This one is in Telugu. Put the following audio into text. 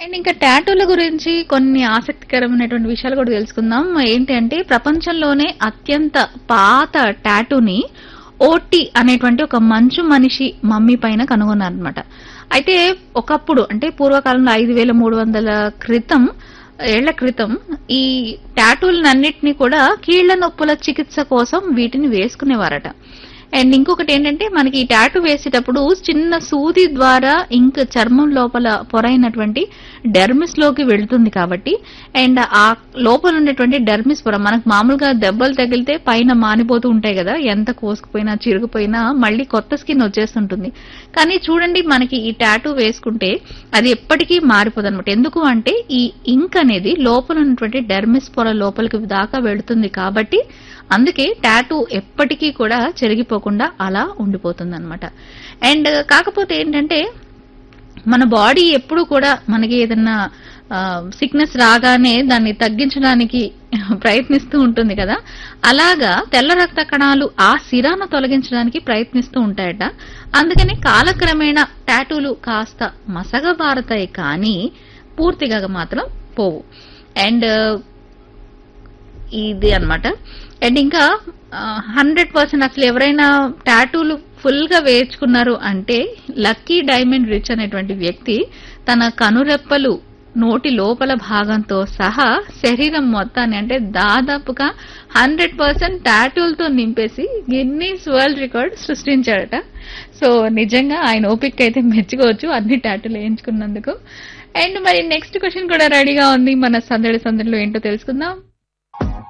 అండ్ ఇంకా టాటూల గురించి కొన్ని ఆసక్తికరమైనటువంటి విషయాలు కూడా తెలుసుకుందాం ఏంటి అంటే ప్రపంచంలోనే అత్యంత పాత టాటూని ఓటి అనేటువంటి ఒక మంచు మనిషి మమ్మీ పైన కనుగొన్నారనమాట అయితే ఒకప్పుడు అంటే పూర్వకాలంలో ఐదు వేల మూడు వందల క్రితం ఏళ్ల క్రితం ఈ టాటూలన్నిటినీ కూడా కీళ్ల నొప్పుల చికిత్స కోసం వీటిని వేసుకునేవారట అండ్ ఇంకొకటి ఏంటంటే మనకి ఈ టాటూ వేసేటప్పుడు చిన్న సూది ద్వారా ఇంక్ చర్మం లోపల పొరైనటువంటి డెర్మిస్ లోకి వెళ్తుంది కాబట్టి అండ్ ఆ లోపల ఉన్నటువంటి డెర్మిస్ పొర మనకు మామూలుగా దెబ్బలు తగిలితే పైన మానిపోతూ ఉంటాయి కదా ఎంత కోసుకుపోయినా చిరుగుపోయినా మళ్ళీ కొత్త స్కిన్ వచ్చేస్తుంటుంది కానీ చూడండి మనకి ఈ టాటూ వేసుకుంటే అది ఎప్పటికీ మారిపోదు అనమాట ఎందుకు అంటే ఈ ఇంక్ అనేది లోపల ఉన్నటువంటి డెర్మిస్ పొర లోపలికి దాకా వెళుతుంది కాబట్టి అందుకే టాటూ ఎప్పటికీ కూడా చెరిగిపోకుండా అలా ఉండిపోతుంది అనమాట అండ్ కాకపోతే ఏంటంటే మన బాడీ ఎప్పుడు కూడా మనకి ఏదన్నా సిక్నెస్ రాగానే దాన్ని తగ్గించడానికి ప్రయత్నిస్తూ ఉంటుంది కదా అలాగా తెల్ల రక్త కణాలు ఆ సిరాను తొలగించడానికి ప్రయత్నిస్తూ ఉంటాయట అందుకని కాలక్రమేణా టాటూలు కాస్త మసగబారతాయి కానీ పూర్తిగా మాత్రం పోవు అండ్ ఇది అన్నమాట అండ్ ఇంకా హండ్రెడ్ పర్సెంట్ అసలు ఎవరైనా టాటూలు ఫుల్ గా వేయించుకున్నారు అంటే లక్కీ డైమండ్ రిచ్ అనేటువంటి వ్యక్తి తన కనురెప్పలు నోటి లోపల భాగంతో సహా శరీరం మొత్తాన్ని అంటే దాదాపుగా హండ్రెడ్ పర్సెంట్ టాటూలతో నింపేసి గిన్నీస్ వరల్డ్ రికార్డ్ సృష్టించాడట సో నిజంగా ఆయన ఓపిక అయితే మెచ్చుకోవచ్చు అన్ని టాటూలు వేయించుకున్నందుకు అండ్ మరి నెక్స్ట్ క్వశ్చన్ కూడా రెడీగా ఉంది మన సందడి సందడిలో ఏంటో తెలుసుకుందాం